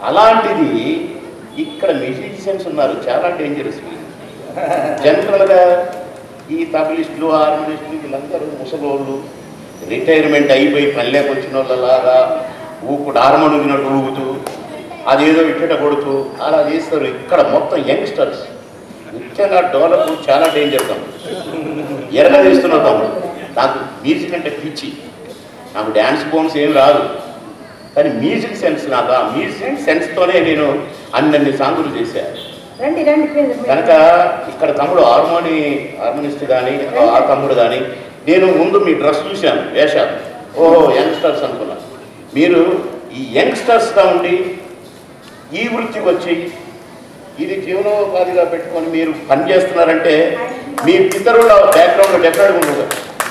అలాంటిది ఇక్కడ మ్యూజిషియన్స్ ఉన్నారు చాలా డేంజరస్ జనరల్గా ఈ తబలిస్టులు హార్మోనిస్టులు వీళ్ళందరూ ముసలోళ్ళు రిటైర్మెంట్ అయిపోయి పల్లెకి వచ్చిన వాళ్ళలాగా ఊపుడు హార్మోనిగినట్టు ఊగుతూ అదేదో ఇట్టట కొడుతూ అలా చేస్తారు ఇక్కడ మొత్తం యంగ్స్టర్స్ ముఖ్యంగా డోలకు చాలా డేంజర్ తమ్ముడు ఎరగ తీస్తున్నావు తమ్ముడు నాకు మ్యూజిక్ అంటే పిచ్చి నాకు డ్యాన్స్ బోన్స్ ఏం రాదు కానీ మ్యూజిక్ సెన్స్ నాకు ఆ మ్యూజిక్ సెన్స్తోనే నేను అన్నన్ని సాంగులు చేశాను రండి రండి ప్లీజ్ కనుక ఇక్కడ తమ్ముడు హార్మోని హార్మోనిస్ట్ కానీ ఆ తమ్ముడు కానీ నేను ముందు మీ డ్రెస్ చూశాను వేషాలు ఓహో యంగ్స్టర్స్ అనుకున్నాను మీరు ఈ యంగ్స్టర్స్గా ఉండి ఈ వృత్తికి వచ్చి ఇది జీవనోపాధిగా పెట్టుకొని మీరు పనిచేస్తున్నారంటే మీ పితరుల బ్యాక్గ్రౌండ్ డెఫినెట్గా ఉండదు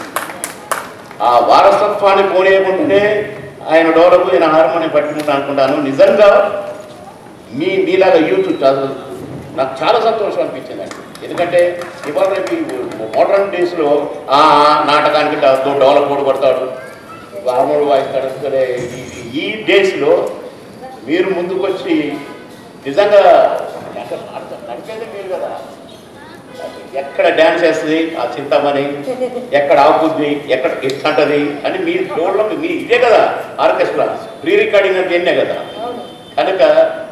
ఆ వారసత్వాన్ని పోనీయకుండానే ఆయన డోలకు ఆయన హార్మోని పట్టుకుంటా అనుకుంటాను నిజంగా మీ మీలాగా యూత్ చదువు నాకు చాలా సంతోషం అనిపించిందండి ఎందుకంటే ఇవాళ రేపు మోడర్న్ డేస్లో ఆ నాటకానికి డ- డోల పోడు కొడతాడు హార్మోన్ వాయిస్తాడు అనుకునే ఈ- ఈ డేస్లో మీరు ముందుకు వచ్చి నిజంగా అక్కడ నడక- నడిచేదే మీరు కదా ఎక్కడ డ్యాన్స్ చేస్తుంది ఆ చింతమని ఎక్కడ ఆపుద్ది ఎక్కడ ఇష్టంటది అని మీ ఫ్లోర్లో మీ ఇదే కదా ఆర్కెస్ట్రా ప్రీ రికార్డింగ్ అంటే ఎన్నే కదా కనుక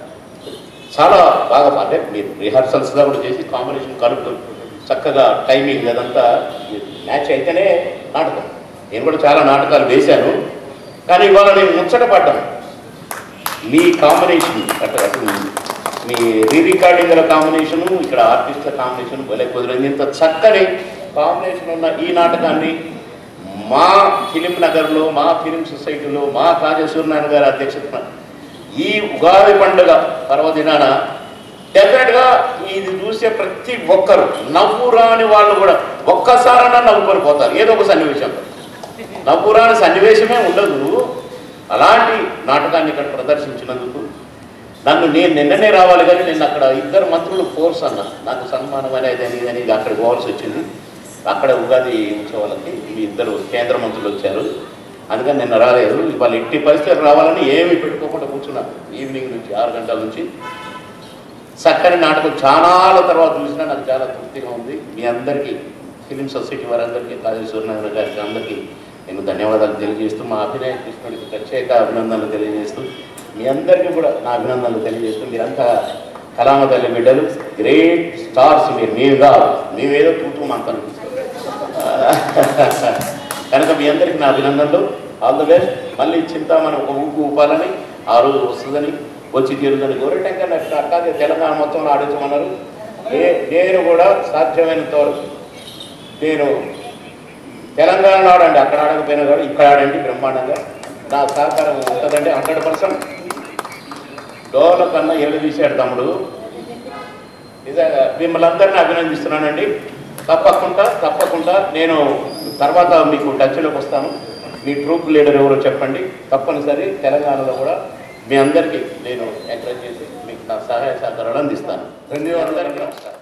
చాలా బాగా అంటే మీరు రిహార్సల్స్గా కూడా చేసి కాంబినేషన్ కలుపుతూ చక్కగా టైమింగ్ అదంతా మ్యాచ్ అయితేనే నాటకం నేను కూడా చాలా నాటకాలు వేశాను కానీ ఇవాళ నేను ముచ్చట పడ్డాను మీ కాంబినేషన్ అటు అటు మీ రీ రికార్డింగ్ల కాంబినేషను ఇక్కడ ఆర్టిస్ట్ల కాంబినేషన్ భలే కుదిరింది ఇంత చక్కని కాంబినేషన్ ఉన్న ఈ నాటకాన్ని మా ఫిలిం నగర్లో మా ఫిలిం సొసైటీలో మా కాజేశ్వరనారాయణ గారి అధ్యక్షతన ఈ ఉగాది పండుగ పర్వదినాన డెఫినెట్గా ఇది చూసే ప్రతి ఒక్కరు నవ్వు రాని వాళ్ళు కూడా ఒక్కసారన్నా నవ్వుకొని పోతారు ఏదో ఒక సన్నివేశంలో నవ్వు రాని సన్నివేశమే ఉండదు అలాంటి నాటకాన్ని ఇక్కడ ప్రదర్శించినందుకు నన్ను నేను నిన్ననే రావాలి కానీ నేను అక్కడ ఇద్దరు మంత్రులు ఫోర్స్ అన్న నాకు సన్మానం అనేది అని ఇది అని అక్కడ పోవాల్సి వచ్చింది అక్కడ ఉగాది ఉత్సవాలకి ఈ ఇద్దరు కేంద్ర మంత్రులు వచ్చారు అందుకని నిన్న రాలేదు ఇవాళ ఎట్టి పరిస్థితులు రావాలని ఏమి పెట్టుకోకుండా కూర్చున్నాను ఈవినింగ్ నుంచి ఆరు గంటల నుంచి చక్కని నాటకం చాలా తర్వాత చూసినా నాకు చాలా తృప్తిగా ఉంది మీ అందరికీ ఫిలిం సొసైటీ వారందరికీ కాళేశ్వరనారాయణ గారికి అందరికీ నేను ధన్యవాదాలు తెలియజేస్తూ మా అభినయ కృష్ణుడికి ప్రత్యేక అభినందనలు తెలియజేస్తూ మీ అందరికీ కూడా నా అభినందనలు తెలియజేస్తూ మీరంతా కళామ తల్లి బిడ్డలు గ్రేట్ స్టార్స్ మీరు మీరు కాదు మేమేదో తూతూ అంటాను కనుక మీ అందరికీ నా అభినందనలు ఆల్ ద బెస్ట్ మళ్ళీ చింతామణి ఒక ఊపు ఊపాలని ఆ రోజు వస్తుందని వచ్చి తీరుదని గోరెటంగా అట్లాగే తెలంగాణ మొత్తంలో ఆడించమన్నారు నే- నేను కూడా సాధ్యమైనంత వరకు నేను తెలంగాణలో ఆడండి అక్కడ ఆడకపోయినా కూడా ఇక్కడ ఆడండి బ్రహ్మాండంగా నా సహకారం ఉంటుందండి హండ్రెడ్ పర్సెంట్ డోల కన్నా ఎల్లు తీశాడు తమ్ముడు నిజంగా మిమ్మల్ని అందరినీ అభినందిస్తున్నానండి తప్పకుండా తప్పకుండా నేను తర్వాత మీకు టచ్లోకి వస్తాను మీ ట్రూప్ లీడర్ ఎవరో చెప్పండి తప్పనిసరి తెలంగాణలో కూడా మీ అందరికీ నేను ఎంకరేజ్ చేసి మీకు నా సహాయ సహకారాలు అందిస్తాను ధన్యవాదాలు నమస్కారం